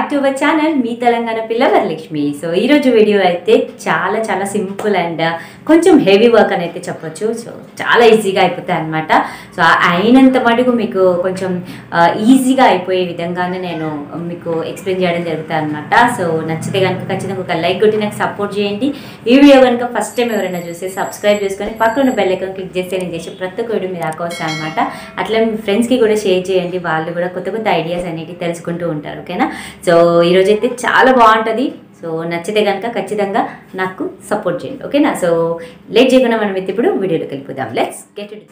back to our channel మీ తెలంగాణ పిల్ల Varalakshmi so ఈరోజు వీడియో అయితే చాలా చాలా సింపుల్ అండ్ కొంచెం హెవీ వర్క్ అని అయితే చెప్పొచ్చు సో చాలా ఈజీగా అయిపోతాయి అనమాట సో అయినంత మటుకు మీకు కొంచెం ఈజీగా అయిపోయే విధంగానే నేను మీకు ఎక్స్ప్లెయిన్ చేయడం జరుగుతుంది అనమాట సో నచ్చితే కనుక ఖచ్చితంగా ఒక లైక్ కొట్టి నాకు సపోర్ట్ చేయండి ఈ వీడియో కనుక ఫస్ట్ టైం ఎవరైనా చూస్తే సబ్స్క్రైబ్ చేసుకొని పక్కన ఉన్న బెల్ ఐకాన్ క్లిక్ చేస్తే నేను చేసే ప్రతి ఒక్క వీడియో మీరు దాకా వస్తాను అనమాట అట్లా మీ ఫ్రెండ్స్కి కూడా షేర్ చేయండి వాళ్ళు కూడా కొత్త కొత్త ఐడియాస్ అనేవి తెలుసుకుంటూ ఉంటారు ఓకేనా సో ఈరోజు అయితే చాలా బాగుంటుంది సో నచ్చితే కనుక ఖచ్చితంగా నాకు సపోర్ట్ చేయండి ఓకేనా సో లేట్ చేయకుండా మనం అయితే ఇప్పుడు వీడియోలోకి వెళ్ళిపోదాం లెట్స్ గెట్ ఇట్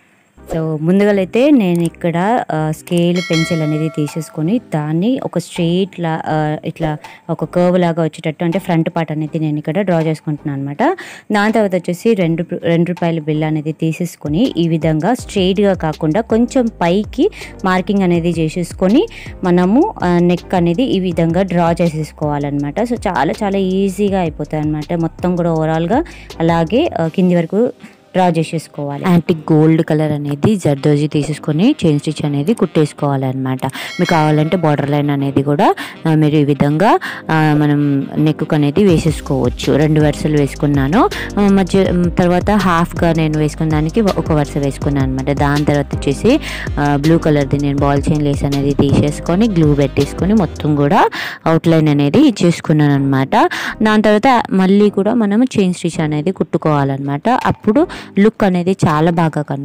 సో ముందుగా అయితే నేను ఇక్కడ స్కేల్ పెన్సిల్ అనేది తీసేసుకొని దాన్ని ఒక స్ట్రెయిట్ లా ఆ, ఇట్లా ఒక కర్వ్ లాగా వచ్చేటట్టు అంటే ఫ్రంట్ పార్ట్ అనేది నేను ఇక్కడ డ్రా చేసుకుంటున్నాను అనమాట దాని తర్వాత వచ్చేసి రెండు రూ- రెండు రూపాయల బిల్ అనేది తీసేసుకొని ఈ విధంగా స్ట్రెయిట్గా కాకుండా కొంచెం పైకి మార్కింగ్ అనేది చేసేసుకొని మనము నెక్ అనేది ఈ విధంగా డ్రా చేసేసుకోవాలన్నమాట సో చాలా చాలా ఈజీగా అయిపోతుంది అనమాట మొత్తం కూడా ఓవరాల్గా అలాగే ఆ, కింది వరకు డ్రా చేసేసుకోవాలి యాంటిక్ గోల్డ్ కలర్ అనేది జర్దోజీ తీసేసుకొని చైన్ స్టిచ్ అనేది కుట్టేసుకోవాలి అనమాట మీకు కావాలంటే బార్డర్ లైన్ అనేది కూడా ఆ, మీరు ఈ విధంగా ఆ, మనం నెక్ అనేది వేసేసుకోవచ్చు రెండు వరుసలు వేసుకున్నాను ఆ, మధ్య ఉమ్, తర్వాత హాఫ్గా నేను వేసుకున్న దానికి ఒక వరుస వేసుకున్నాను అనమాట దాని తర్వాత వచ్చేసి బ్లూ కలర్ది నేను బాల్ చైన్ లేస్ అనేది తీసేసుకొని గ్లూ పెట్టేసుకొని మొత్తం కూడా అవుట్లైన్ అనేది ఇచ్చేసుకున్నాను అనమాట దాని తర్వాత మళ్ళీ కూడా మనం చైన్ స్టిచ్ అనేది కుట్టుకోవాలన్నమాట అప్పుడు లుక్ అనేది చాలా బాగా కన్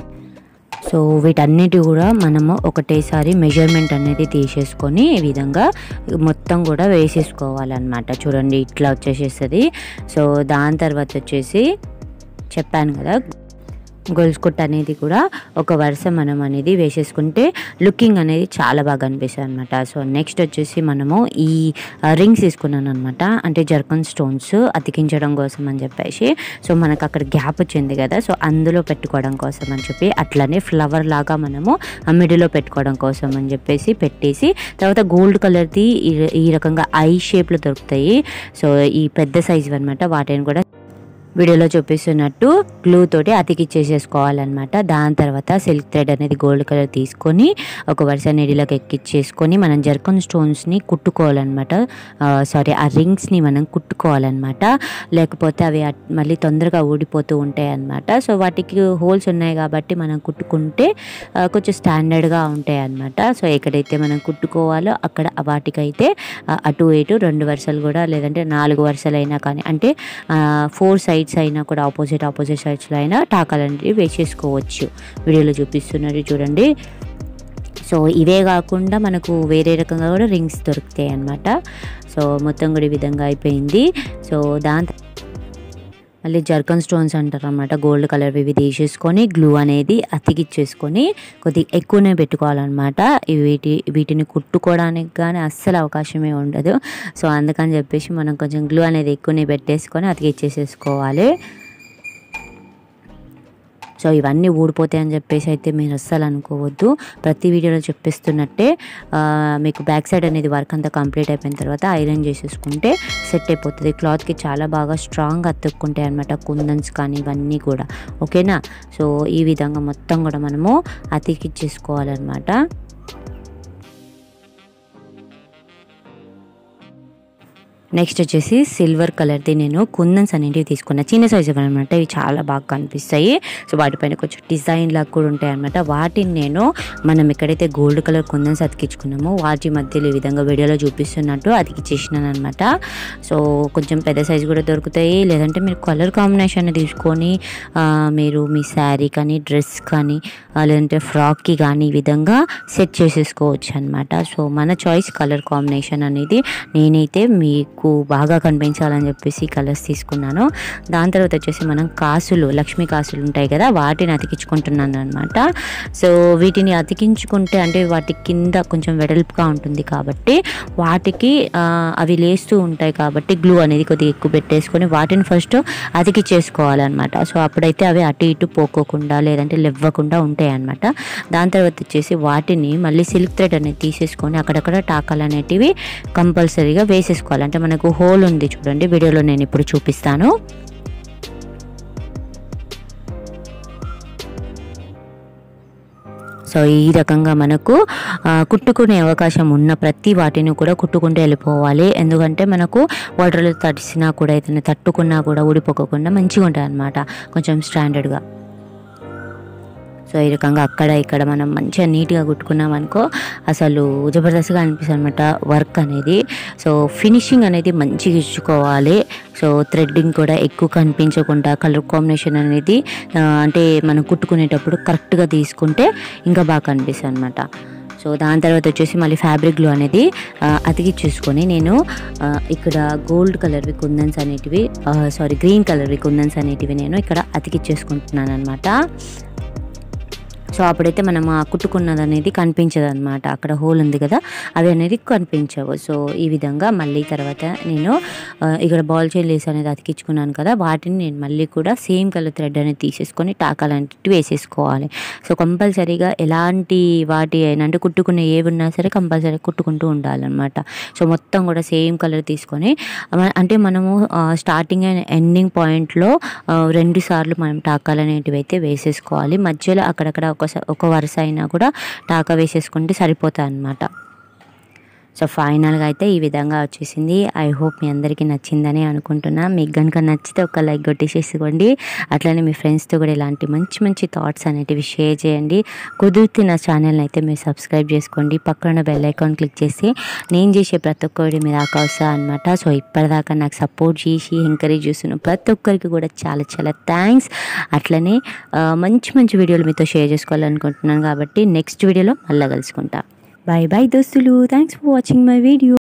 సో వీటన్నిటి కూడా మనము ఒకటేసారి మెజర్మెంట్ అనేది తీసేసుకొని ఈ విధంగా మొత్తం కూడా వేసేసుకోవాలన్నమాట చూడండి ఇట్లా వచ్చేసేస్తుంది సో దాని తర్వాత వచ్చేసి చెప్పాను కదా గొలుసు కుట్ట అనేది కూడా ఒక వరుస మనం అనేది వేసేసుకుంటే లుకింగ్ అనేది చాలా బాగా అనిపిస్తుంది అనమాట సో నెక్స్ట్ వచ్చేసి మనము ఈ రింగ్స్ తీసుకున్నాను అనమాట అంటే జర్కన్ స్టోన్స్ అతికించడం కోసం అని చెప్పేసి సో మనకు అక్కడ గ్యాప్ వచ్చింది కదా సో అందులో పెట్టుకోవడం కోసం అని చెప్పి అట్లనే ఫ్లవర్ లాగా మనము మిడిలో పెట్టుకోవడం కోసం అని చెప్పేసి పెట్టేసి తర్వాత గోల్డ్ కలర్ది ఈ ఈ రకంగా ఐ షేప్లో దొరుకుతాయి సో ఈ పెద్ద సైజు అనమాట వాటిని కూడా వీడియోలో చూపిస్తున్నట్టు గ్లూ తోటి అతికిచ్చేసేసుకోవాలన్నమాట దాని తర్వాత సిల్క్ థ్రెడ్ అనేది గోల్డ్ కలర్ తీసుకొని ఒక వరుస నీడిలోకి ఎక్కిచ్చేసుకొని మనం జర్కన్ స్టోన్స్ని కుట్టుకోవాలన్నమాట సారీ ఆ రింగ్స్ని మనం కుట్టుకోవాలన్నమాట లేకపోతే అవి అట్- మళ్ళీ తొందరగా ఊడిపోతూ ఉంటాయి అన్నమాట సో వాటికి హోల్స్ ఉన్నాయి కాబట్టి మనం కుట్టుకుంటే ఆ, కొంచెం స్టాండర్డ్గా ఉంటాయి అన్నమాట సో ఎక్కడైతే మనం కుట్టుకోవాలో అక్కడ వాటికైతే ఆ, అటు ఇటు రెండు వరుసలు కూడా లేదంటే నాలుగు వరుసలు అయినా కానీ అంటే ఫోర్ సైడ్స్ అయినా కూడా ఆపోజిట్ ఆపోజిట్ సైడ్స్లో అయినా టాకాలనేవి వేసేసుకోవచ్చు వీడియోలో చూపిస్తున్నది చూడండి సో ఇవే కాకుండా మనకు వేరే రకంగా కూడా రింగ్స్ దొరుకుతాయి అన్నమాట సో మొత్తం కూడా ఈ విధంగా అయిపోయింది సో దాని మళ్ళీ జర్కన్ స్టోన్స్ అంటారు అనమాట గోల్డ్ కలర్ ఇవి తీసేసుకొని గ్లూ అనేది అతికిచ్చేసుకొని కొద్దిగా ఎక్కువనే పెట్టుకోవాలన్నమాట ఇవి వీటి వీటిని కుట్టుకోవడానికి కానీ అస్సలు అవకాశమే ఉండదు సో అందుకని చెప్పేసి మనం కొంచెం గ్లూ అనేది ఎక్కువనే పెట్టేసుకొని అతికిచ్చేసేసుకోవాలి సో ఇవన్నీ ఊడిపోతాయి అని చెప్పేసి అయితే మీరు అస్సలు అనుకోవద్దు ప్రతి వీడియోలో చెప్పిస్తున్నట్టే ఆ, మీకు బ్యాక్ సైడ్ అనేది వర్క్ అంతా కంప్లీట్ అయిపోయిన తర్వాత ఐరన్ చేసేసుకుంటే సెట్ అయిపోతుంది క్లాత్కి చాలా బాగా స్ట్రాంగ్ అతుక్కుంటాయి అనమాట కుందన్స్ కానీ ఇవన్నీ కూడా ఓకేనా సో ఈ విధంగా మొత్తం కూడా మనము అతికిచ్చేసుకోవాలన్నమాట నెక్స్ట్ వచ్చేసి సిల్వర్ కలర్ది నేను కుందన్స్ అనేటివి తీసుకున్నా చిన్న సైజు అనమాట ఇవి చాలా బాగా కనిపిస్తాయి సో వాటిపైన కొంచెం డిజైన్ లాగా కూడా ఉంటాయి అనమాట వాటిని నేను మనం ఎక్కడైతే గోల్డ్ కలర్ కుందన్స్ అతికించుకున్నామో వాటి మధ్యలో ఈ విధంగా వీడియోలో చూపిస్తున్నట్టు అతికిచ్చేసినాను అనమాట సో కొంచెం పెద్ద సైజు కూడా దొరుకుతాయి లేదంటే మీరు కలర్ కాంబినేషన్ తీసుకొని ఆ, మీరు మీ శారీ కానీ డ్రెస్ కానీ ఆ, లేదంటే ఫ్రాక్కి కానీ ఈ విధంగా సెట్ చేసేసుకోవచ్చు అనమాట సో మన చాయిస్ కలర్ కాంబినేషన్ అనేది నేనైతే మీకు బాగా కనిపించాలని చెప్పేసి కలర్స్ తీసుకున్నాను దాని తర్వాత వచ్చేసి మనం కాసులు లక్ష్మీ కాసులు ఉంటాయి కదా వాటిని అతికించుకుంటున్నాను అనమాట సో వీటిని అతికించుకుంటే అంటే వాటి కింద కొంచెం వెడల్పుగా ఉంటుంది కాబట్టి వాటికి ఆ, అవి లేస్తూ ఉంటాయి కాబట్టి గ్లూ అనేది కొద్దిగా ఎక్కువ పెట్టేసుకొని వాటిని ఫస్ట్ అతికిచ్చేసుకోవాలన్నమాట సో అప్పుడైతే అవి అటు ఇటు పోకోకుండా లేదంటే లెవ్వకుండా ఉంటాయి అన్నమాట దాని తర్వాత వచ్చేసి వాటిని మళ్ళీ సిల్క్ థ్రెడ్ అనేది తీసేసుకొని అక్కడక్కడ టాకాలు అనేటివి కంపల్సరీగా వేసేసుకోవాలి అంటే మనకు హోల్ ఉంది చూడండి వీడియోలో నేను ఇప్పుడు చూపిస్తాను సో ఈ రకంగా మనకు ఆ, కుట్టుకునే అవకాశం ఉన్న ప్రతి వాటిని కూడా కుట్టుకుంటూ వెళ్ళిపోవాలి ఎందుకంటే మనకు వాటర్లో తడిసినా కూడా ఏదైనా తట్టుకున్నా కూడా ఊడిపోకుండా మంచిగా ఉంటుంది అనమాట కొంచెం స్టాండర్డ్గా సో ఈ రకంగా అక్కడ ఇక్కడ మనం మంచిగా నీట్గా కుట్టుకున్నాం అనుకో అసలు జబర్దస్త్గా అనిపిస్తుంది అనమాట వర్క్ అనేది సో ఫినిషింగ్ అనేది మంచిగా ఇచ్చుకోవాలి సో థ్రెడ్డింగ్ కూడా ఎక్కువ కనిపించకుండా కలర్ కాంబినేషన్ అనేది ఆ, అంటే మనం కుట్టుకునేటప్పుడు కరెక్ట్గా తీసుకుంటే ఇంకా బాగా కనిపిస్తుంది అనమాట సో దాని తర్వాత వచ్చేసి మళ్ళీ ఫ్యాబ్రిక్ గ్లో అనేది ఆ, అతికిచ్చేసుకొని నేను ఆ, ఇక్కడ గోల్డ్ కలర్వి కుందన్స్ అనేటివి సారీ గ్రీన్ కలర్వి కుందన్స్ అనేటివి నేను ఇక్కడ అతికిచ్చేసుకుంటున్నాను అనమాట సో అప్పుడైతే మనం ఆ కుట్టుకున్నది అనేది కనిపించదు అనమాట అక్కడ హోల్ ఉంది కదా అవి అనేది కనిపించవు సో ఈ విధంగా మళ్ళీ తర్వాత నేను ఆ, ఇక్కడ బాల్ చైన్ లేస్ అనేది అతికించుకున్నాను కదా వాటిని నేను మళ్ళీ కూడా సేమ్ కలర్ థ్రెడ్ అనేది తీసేసుకొని టాకాలంటివి వేసేసుకోవాలి సో కంపల్సరీగా ఎలాంటి వాటి అయినా అంటే కుట్టుకునే ఏవి ఉన్నా సరే కంపల్సరీ కుట్టుకుంటూ ఉండాలన్నమాట సో మొత్తం కూడా సేమ్ కలర్ తీసుకొని మ- అంటే మనము స్టార్టింగ్ అండ్ ఎండింగ్ పాయింట్లో రెండు సార్లు మనం టాకాలు అనేటివి అయితే వేసేసుకోవాలి మధ్యలో అక్కడక్కడ ఒక ఒక వరుస అయినా కూడా టాకా వేసేసుకుంటే సరిపోతాయి అన్నమాట సో ఫైనల్గా అయితే ఈ విధంగా వచ్చేసింది ఐ హోప్ మీ అందరికీ నచ్చిందని అనుకుంటున్నా మీకు కనుక నచ్చితే ఒక లైక్ కొట్టేసేసుకోండి అట్లనే మీ ఫ్రెండ్స్తో కూడా ఇలాంటి మంచి మంచి థాట్స్ అనేటివి షేర్ చేయండి కుదిరితే నా ఛానల్ని అయితే మీరు సబ్స్క్రైబ్ చేసుకోండి పక్కన బెల్ ఐకాన్ క్లిక్ చేసి నేను చేసే ప్రతి ఒక్కరి మీరు దాకా వస్తా అనమాట సో ఇప్పటిదాకా నాకు సపోర్ట్ చేసి ఎంకరేజ్ చేస్తున్న ప్రతి ఒక్కరికి కూడా చాలా చాలా థ్యాంక్స్ అట్లనే ఆ, మంచి మంచి వీడియోలు మీతో షేర్ చేసుకోవాలనుకుంటున్నాను కాబట్టి నెక్స్ట్ వీడియోలో మళ్ళీ కలుసుకుంటా బాయ్ బాయ్ దోస్తులు thanks for watching my video